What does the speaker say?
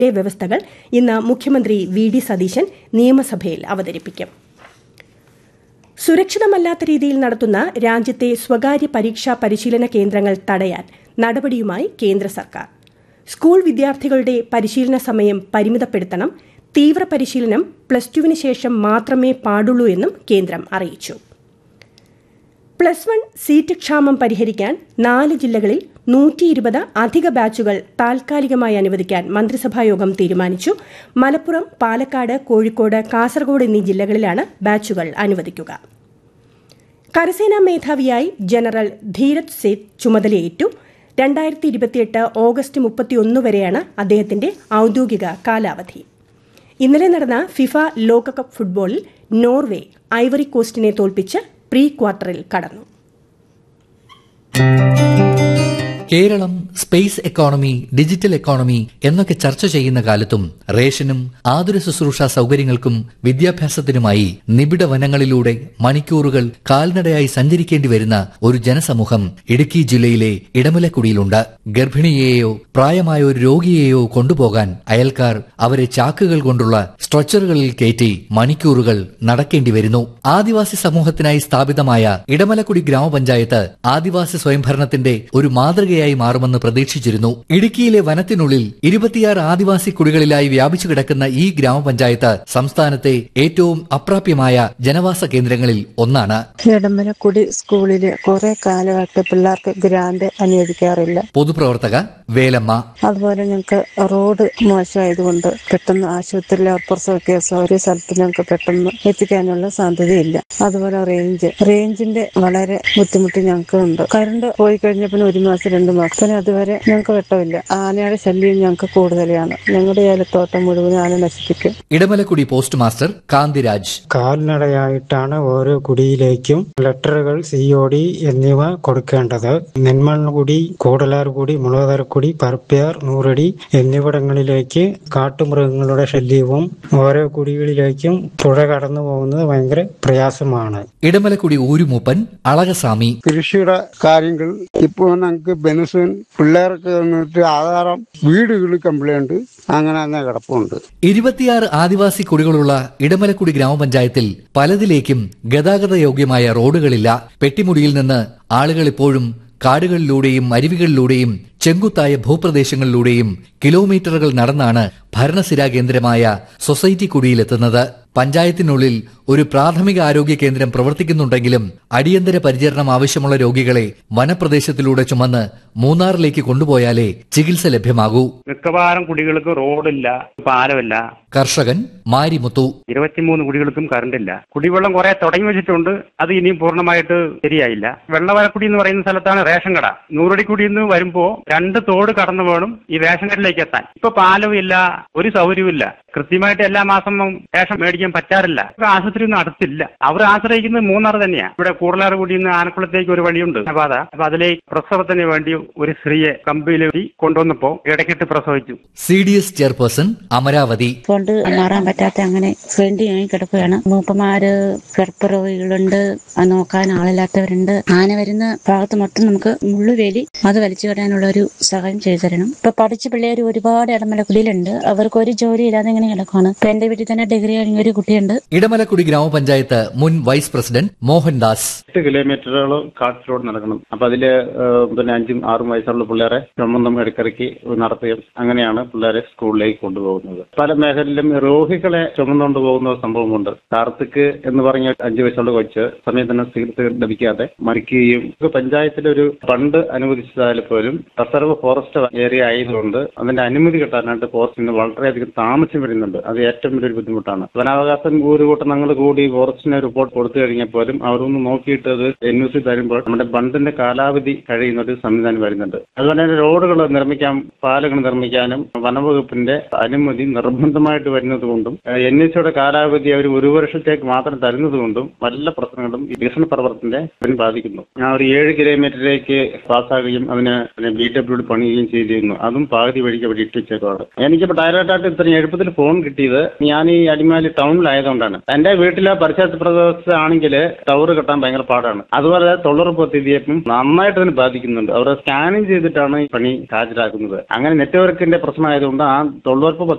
വ്യവസ്ഥകൾ ഇന്ന് മുഖ്യമന്ത്രി വി ഡി സതീശൻ നിയമസഭയിൽ അവതരിപ്പിക്കും സുരക്ഷിതമല്ലാത്ത രീതിയിൽ നടത്തുന്ന രാജ്യത്തെ സ്വകാര്യ പരീക്ഷാ പരിശീലന കേന്ദ്രങ്ങൾ തടയാൻ നടപടിയുമായി കേന്ദ്ര സർക്കാർ സ്കൂൾ വിദ്യാർത്ഥികളുടെ പരിശീലന സമയം പരിമിതപ്പെടുത്തണം തീവ്ര പരിശീലനം പ്ലസ് ടുവിന് ശേഷം മാത്രമേ പാടുള്ളൂ എന്നും കേന്ദ്രം അറിയിച്ചു പ്ലസ് വൺ സീറ്റ് ക്ഷാമം പരിഹരിക്കാൻ നാല് ജില്ലകളിൽ നൂറ്റി ഇരുപത് അധിക ബാച്ചുകൾ താൽക്കാലികമായി അനുവദിക്കാൻ മന്ത്രിസഭായോഗം തീരുമാനിച്ചു മലപ്പുറം പാലക്കാട് കോഴിക്കോട് കാസർഗോഡ് എന്നീ ജില്ലകളിലാണ് ബാച്ചുകൾ അനുവദിക്കുക കരസേനാ മേധാവിയായി ജനറൽ ധീരജ് സേത്ത് ചുമതലയേറ്റു രണ്ടായിരത്തി ഇരുപത്തിയെട്ട് ഓഗസ്റ്റ് മുപ്പത്തിയൊന്ന് വരെയാണ് അദ്ദേഹത്തിന്റെ ഔദ്യോഗിക കാലാവധി ഇന്നലെ നടന്ന ഫിഫ ലോകകപ്പ് ഫുട്ബോളിൽ നോർവേ ഐവറി കോസ്റ്റിനെ തോൽപ്പിച്ച് പ്രീ ക്വാർട്ടറിൽ കടന്നു Keralam space economy digital economy എന്നൊക്കെ ചർച്ച ചെയ്യുന്ന കാലത്തും റേഷനും ആതുര ശുശ്രൂഷ സൗകര്യങ്ങൾക്കും വിദ്യാഭ്യാസത്തിനുമായി നിബിഡ വനങ്ങളിലൂടെ മണിക്കൂറുകൾ കാൽനടയായി സഞ്ചരിക്കേണ്ടി വരുന്ന ഒരു ജനസമൂഹം ഇടുക്കി ജില്ലയിലെ ഇടമലക്കുടിയിലുണ്ട് ഗർഭിണിയെയോ പ്രായമായ ഒരു രോഗിയെയോ കൊണ്ടുപോകാൻ അയൽക്കാർ അവരെ ചാക്കുകൾ കൊണ്ടുള്ള സ്ട്രെച്ചറുകളിൽ കയറ്റി മണിക്കൂറുകൾ നടക്കേണ്ടി വരുന്നു ആദിവാസി സമൂഹത്തിനായി സ്ഥാപിതമായ ഇടമലക്കുടി ഗ്രാമപഞ്ചായത്ത് ആദിവാസി സ്വയംഭരണത്തിന്റെ ഒരു മാതൃകയായി മാറുമെന്ന് പ്രതീക്ഷിച്ചിരുന്നു ഇടുക്കിയിലെ വനത്തിനുള്ളിൽ ഇരുപത്തിയാറ് ആദിവാസി കുടികളിലായി വ്യാപിച്ചു കിടക്കുന്ന ഈ ഗ്രാമപഞ്ചായത്ത് സംസ്ഥാനത്തെ ഏറ്റവും അപ്രാപ്യമായ ജനവാസ കേന്ദ്രങ്ങളിൽ ഒന്നാണ് ഇടമലക്കുടി സ്കൂളില് കുറെ കാലമായിട്ട് പിള്ളേർക്ക് ഗ്രാന്റ് അനുവദിക്കാറില്ല പൊതുപ്രവർത്തക വേലമ്മ അതുപോലെ ഞങ്ങൾക്ക് റോഡ് മോശമായതുകൊണ്ട് പെട്ടെന്ന് ആശുപത്രിയിൽ പ്രസവ കേസോ ഒരു സ്ഥലത്ത് ഞങ്ങൾക്ക് പെട്ടെന്ന് എത്തിക്കാനുള്ള സാധ്യതയില്ല അതുപോലെ റേഞ്ച് റേഞ്ചിന്റെ വളരെ ബുദ്ധിമുട്ട് ഞങ്ങൾക്ക് ഉണ്ട് കറണ്ട് പോയി കഴിഞ്ഞ പിന്നെ ഒരു മാസം രണ്ട് മാസം പിന്നെ അതുവരെ ഞങ്ങൾക്ക് വെട്ടമില്ല ആനയുടെ ശല്യം ഞങ്ങൾക്ക് കൂടുതലാണ് ഞങ്ങളുടെ ഏലത്തോട്ടം മുഴുവൻ ആന നശിപ്പിക്കും ഇടമലക്കുടി പോസ്റ്റ് മാസ്റ്റർ കാന്തിരാജ് കാൽനടയായിട്ടാണ് ഓരോ കുടിയിലേക്കും ലെറ്ററുകൾ സി ഒ ഡി എന്നിവ കൊടുക്കേണ്ടത് നെന്മൺകുടി കൂടലാർകുടി മുളകരക്കുടി പരപ്പയാർ നൂറടി എന്നിവിടങ്ങളിലേക്ക് കാട്ടുമൃഗങ്ങളുടെ ശല്യവും ഓരോ കുടികളിലേക്കും പുഴ കടന്നു പോകുന്നത് ഭയങ്കര പ്രയാസമാണ് ഇടമലക്കുടി ഊരുമൂപ്പൻ അളകസ്വാമി കൃഷിയുടെ കാര്യങ്ങൾ ഇപ്പോൾ ഞങ്ങൾക്ക് ബെനസിൻ പിള്ളേർക്ക് വന്നിട്ട് ആധാരം വീടുകൾ കംപ്ലൈന്റ് അങ്ങനെ തന്നെ കിടപ്പുണ്ട് ഇരുപത്തിയാറ് ആദിവാസി കുടികളുള്ള ഇടമലക്കുടി ഗ്രാമപഞ്ചായത്തിൽ പലതിലേക്കും ഗതാഗത യോഗ്യമായ റോഡുകളില്ല പെട്ടിമുടിയിൽ നിന്ന് ആളുകൾ ഇപ്പോഴും കാടുകളിലൂടെയും അരുവികളിലൂടെയും ചെങ്കുത്തായ ഭൂപ്രദേശങ്ങളിലൂടെയും കിലോമീറ്ററുകൾ നടന്നാണ് ഭരണസിരാ കേന്ദ്രമായ സൊസൈറ്റി കുടിയിലെത്തുന്നത് പഞ്ചായത്തിനുള്ളിൽ ഒരു പ്രാഥമിക ആരോഗ്യ കേന്ദ്രം പ്രവർത്തിക്കുന്നുണ്ടെങ്കിലും അടിയന്തര പരിചരണം ആവശ്യമുള്ള രോഗികളെ വനപ്രദേശത്തിലൂടെ ചുമന്ന് മൂന്നാറിലേക്ക് കൊണ്ടുപോയാലേ ചികിത്സ ലഭ്യമാകൂ മിക്കവാറും കുടികൾക്ക് റോഡില്ല പാലമില്ല കർഷകൻ മാരിമുത്തു ഇരുപത്തിമൂന്ന് കുടികൾക്കും കറണ്ടില്ല കുടിവെള്ളം കുറെ തുടങ്ങി വെച്ചിട്ടുണ്ട് അത് ഇനിയും പൂർണ്ണമായിട്ട് ശരിയായില്ല വെള്ളവരക്കുടി എന്ന് പറയുന്ന സ്ഥലത്താണ് റേഷൻ കട നൂറടി കുടി നിന്ന് വരുമ്പോ രണ്ട് തോട് കടന്നു വേണം ഈ റേഷൻ കടയിലേക്ക് എത്താൻ ഇപ്പൊ പാലവും ഇല്ല ഒരു സൗകര്യവും ഇല്ല കൃത്യമായിട്ട് എല്ലാ മാസം റേഷൻ മേടിക്കാൻ പറ്റാറില്ല ഇപ്പൊ ആശുപത്രി ഒന്നും അടുത്തില്ല അവർ ആശ്രയിക്കുന്നത് മൂന്നാർ തന്നെയാണ് ഇവിടെ കൂടലാറുകുടി നിന്ന് ആനക്കുളത്തേക്ക് ഒരു വഴിയുണ്ട് പാത അപ്പൊ അതിലേക്ക് പ്രസവത്തിന് വേണ്ടി ഒരു സ്ത്രീയെ കമ്പിയിലേക്ക് കൊണ്ടുവന്നപ്പോ ഇടയ്ക്കിട്ട് പ്രസവിച്ചു C D S chairperson Amaravati കൊണ്ട് മാറാൻ പറ്റാത്ത അങ്ങനെ ഫ്രണ്ടിയായി കിടക്കുകയാണ് മൂപ്പന്മാര് കിടപ്പ് രോഗികളുണ്ട് അത് നോക്കാൻ ആളില്ലാത്തവരുണ്ട് ആന വരുന്ന ഭാഗത്ത് മൊത്തം നമുക്ക് മുള്ളുവേലി അത് വലിച്ചു കളയാനുള്ള ഒരു സഹായം ചെയ്തു തരണം ഇപ്പൊ പഠിച്ച പിള്ളേർ ഒരുപാട് ഇടമലക്കുടിയിലുണ്ട് അവർക്ക് ഒരു ജോലി ഇല്ലാതെ ഇങ്ങനെ കിടക്കുകയാണ് ഇപ്പൊ എന്റെ വീട്ടിൽ തന്നെ ഡിഗ്രി കഴിഞ്ഞ ഒരു കുട്ടിയുണ്ട് ഇടമലക്കുടി ഗ്രാമപഞ്ചായത്ത് മുൻ വൈസ് പ്രസിഡന്റ് മോഹൻദാസ് എട്ട് കിലോമീറ്ററുകൾ കാട്ടിലൂടെ നടക്കണം അപ്പൊ അതില് ഏഹ്, പിന്നെ അഞ്ചും ആറും വയസ്സുള്ള പിള്ളേരെ ചുമന്നും ഇടയ്ക്കിടയ്ക്ക് നടത്തുകയും അങ്ങനെയാണ് പിള്ളേരെ സ്കൂളിലേക്ക് കൊണ്ടുപോകുന്നത് പല മേഖലയിലും രോഗികളെ ചുമന്നുകൊണ്ട് പോകുന്ന ഒരു സംഭവമുണ്ട് കാർത്തിക് എന്ന് പറഞ്ഞ അഞ്ചു വയസ്സുള്ള കൊച്ച് സമയത്തിന് ചികിത്സ ലഭിക്കാതെ മരിക്കുകയും ഇത് പഞ്ചായത്തിലെ ഒരു ഫണ്ട് അനുവദിച്ചതായാൽ പോലും റിസർവ് ഫോറസ്റ്റ് ഏരിയ ആയതുകൊണ്ട് അതിന്റെ അനുമതി കിട്ടാനായിട്ട് ഫോറസ്റ്റിന് വളരെയധികം താമസം വരുന്നുണ്ട് അത് ഏറ്റവും വലിയൊരു ബുദ്ധിമുട്ടാണ് വനാവകാശം ഒരു കൂട്ടം ഞങ്ങൾ കൂടി ഫോറസ്റ്റിന് റിപ്പോർട്ട് കൊടുത്തു കഴിഞ്ഞാൽ പോലും അവരൊന്ന് നോക്കിയിട്ട് അത് എൻ യു സി തരുമ്പോൾ നമ്മുടെ ബണ്ടിന്റെ കാലാവധി കഴിയുന്ന ഒരു സംവിധാനം വരുന്നുണ്ട് അതുപോലെ തന്നെ റോഡുകൾ നിർമ്മിക്കാൻ പാലങ്ങൾ നിർമ്മിക്കാനും വനവകുപ്പിന്റെ അനുമതി നിർബന്ധമായിട്ട് ആയിട്ട് വരുന്നത് കൊണ്ടും എൻ എച്ച് യുടെ കാലാവധി അവർ ഒരു വർഷത്തേക്ക് മാത്രം തരുന്നത് കൊണ്ടും വല്ല പ്രശ്നങ്ങളും ഈ വികസന പ്രവർത്തനത്തെ അതിന് ബാധിക്കുന്നു ഞാൻ ഒരു ഏഴ് കിലോമീറ്ററിലേക്ക് പാസ്സാകുകയും അതിന് ബി ഡബ്ല്യു പണിയുകയും ചെയ്തിരുന്നു അതും പകുതി വഴിക്ക് അവിടെ ഇട്ട് വെച്ചേക്കുവാണ് എനിക്കിപ്പോൾ ഡയറക്റ്റായിട്ട് ഇത്രയും എളുപ്പത്തിൽ ഫോൺ കിട്ടിയത് ഞാൻ ഈ അടിമാലി ടൗണിലായതുകൊണ്ടാണ് എന്റെ വീട്ടിലെ പരിസരത്ത് പ്രദേശത്താണെങ്കിൽ ടവർ കെട്ടാൻ ഭയങ്കര പാടാണ് അതുപോലെ തൊഴിലുറപ്പ് പദ്ധതിയെപ്പം നന്നായിട്ട് അതിന് ബാധിക്കുന്നുണ്ട് അവർ സ്കാനിങ് ചെയ്തിട്ടാണ് ഈ പണി ഹാജരാക്കുന്നത് അങ്ങനെ നെറ്റ്വർക്കിന്റെ പ്രശ്നമായതുകൊണ്ട് ആ തൊഴിലുറപ്പ്